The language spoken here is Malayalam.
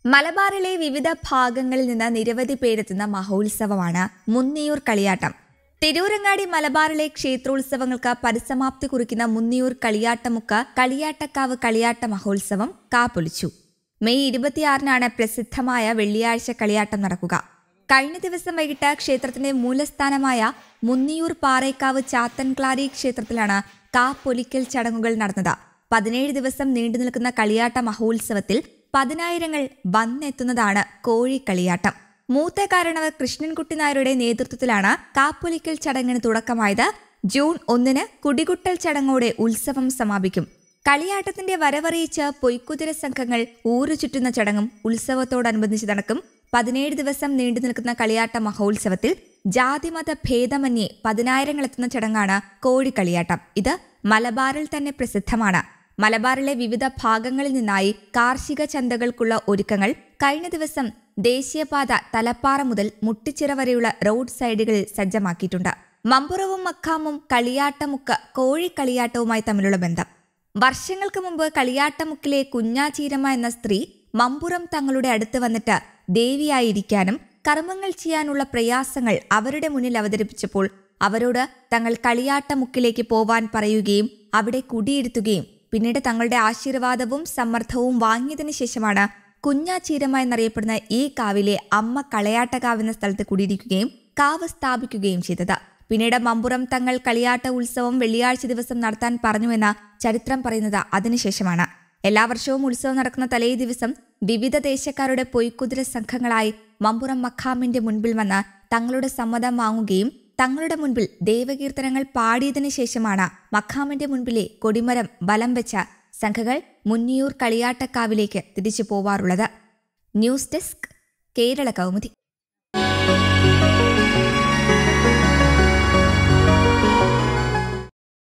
മലബാറിലെ വിവിധ ഭാഗങ്ങളിൽ നിന്ന് നിരവധി പേരെത്തുന്ന മഹോത്സവമാണ് മുന്നിയൂർ കളിയാട്ടം തിരൂരങ്ങാടി മലബാറിലെ ക്ഷേത്രോത്സവങ്ങൾക്ക് പരിസമാപ്തി കുറിക്കുന്ന മുന്നിയൂർ കളിയാട്ടമുക്ക് കളിയാട്ടക്കാവ് കളിയാട്ട മഹോത്സവം കാപ്പൊലിച്ചു മെയ് ഇരുപത്തിയാറിനാണ് പ്രസിദ്ധമായ വെള്ളിയാഴ്ച കളിയാട്ടം നടക്കുക കഴിഞ്ഞ ദിവസം വൈകിട്ട് ക്ഷേത്രത്തിന്റെ മൂലസ്ഥാനമായ മുന്നിയൂർ പാറേക്കാവ് ചാത്തൻക്ലാരി ക്ഷേത്രത്തിലാണ് കാപ്പൊലിക്കൽ ചടങ്ങുകൾ നടന്നത് പതിനേഴ് ദിവസം നീണ്ടു നിൽക്കുന്ന കളിയാട്ട മഹോത്സവത്തിൽ പതിനായിരങ്ങൾ വന്നെത്തുന്നതാണ് കോഴിക്കളിയാട്ടം മൂത്ത കാരണവർ കൃഷ്ണൻകുട്ടി നായരുടെ നേതൃത്വത്തിലാണ് കാപ്പൊലിക്കൽ ചടങ്ങിന് തുടക്കമായത് ജൂൺ ഒന്നിന് കുടികുട്ടൽ ചടങ്ങോടെ ഉത്സവം സമാപിക്കും കളിയാട്ടത്തിന്റെ വരവറിയിച്ച് പൊയ്ക്കുതിര സംഘങ്ങൾ ഊരു ചുറ്റുന്ന ചടങ്ങും ഉത്സവത്തോടനുബന്ധിച്ച് നടക്കും പതിനേഴ് ദിവസം നീണ്ടു നിൽക്കുന്ന കളിയാട്ട മഹോത്സവത്തിൽ ജാതിമത ഭേദമന്യേ പതിനായിരങ്ങൾ എത്തുന്ന ചടങ്ങാണ് കോഴിക്കളിയാട്ടം ഇത് മലബാറിൽ തന്നെ പ്രസിദ്ധമാണ് മലബാറിലെ വിവിധ ഭാഗങ്ങളിൽ നിന്നായി കാർഷിക ചന്തകൾക്കുള്ള ഒരുക്കങ്ങൾ കഴിഞ്ഞ ദിവസം ദേശീയപാത തലപ്പാറ മുതൽ മുട്ടിച്ചിറ വരെയുള്ള റോഡ് സൈഡുകളിൽ സജ്ജമാക്കിയിട്ടുണ്ട് മമ്പുറവും മക്കാമും കളിയാട്ടമുക്ക് കോഴിക്കളിയാട്ടവുമായി തമ്മിലുള്ള ബന്ധം വർഷങ്ങൾക്ക് മുമ്പ് കളിയാട്ടമുക്കിലെ കുഞ്ഞാചീരമ്മ എന്ന സ്ത്രീ മമ്പുറം തങ്ങളുടെ അടുത്ത് വന്നിട്ട് ദേവിയായിരിക്കാനും കർമ്മങ്ങൾ ചെയ്യാനുള്ള പ്രയാസങ്ങൾ അവരുടെ മുന്നിൽ അവതരിപ്പിച്ചപ്പോൾ അവരോട് തങ്ങൾ കളിയാട്ടമുക്കിലേക്ക് പോവാൻ പറയുകയും അവിടെ കുടിയിരുത്തുകയും പിന്നീട് തങ്ങളുടെ ആശീർവാദവും സമ്മർദ്ദവും വാങ്ങിയതിനു ശേഷമാണ് കുഞ്ഞാചീരമ്മ എന്നറിയപ്പെടുന്ന ഈ കാവിലെ അമ്മ കളയാട്ടകാവ് എന്ന സ്ഥലത്ത് കുടിയിരിക്കുകയും കാവ് സ്ഥാപിക്കുകയും ചെയ്തത് പിന്നീട് മമ്പുറം തങ്ങൾ കളിയാട്ട ഉത്സവം വെള്ളിയാഴ്ച ദിവസം നടത്താൻ പറഞ്ഞുവെന്ന ചരിത്രം പറയുന്നത് അതിനുശേഷമാണ് എല്ലാ വർഷവും ഉത്സവം നടക്കുന്ന തലേ ദിവസം വിവിധ ദേശക്കാരുടെ പൊയ്ക്കുതിര സംഘങ്ങളായി മമ്പുറം മഖാമിന്റെ മുൻപിൽ വന്ന് തങ്ങളുടെ സമ്മതം വാങ്ങുകയും തങ്ങളുടെ മുൻപിൽ ദേവകീർത്തനങ്ങൾ പാടിയതിനു ശേഷമാണ് മഖാമിന്റെ മുൻപിലെ കൊടിമരം ബലം വെച്ച സംഘങ്ങൾ മുന്നിയൂർ കളിയാട്ടക്കാവിലേക്ക് തിരിച്ചു പോവാറുള്ളത് ന്യൂസ് ഡെസ്ക് കേരള കൗമുദി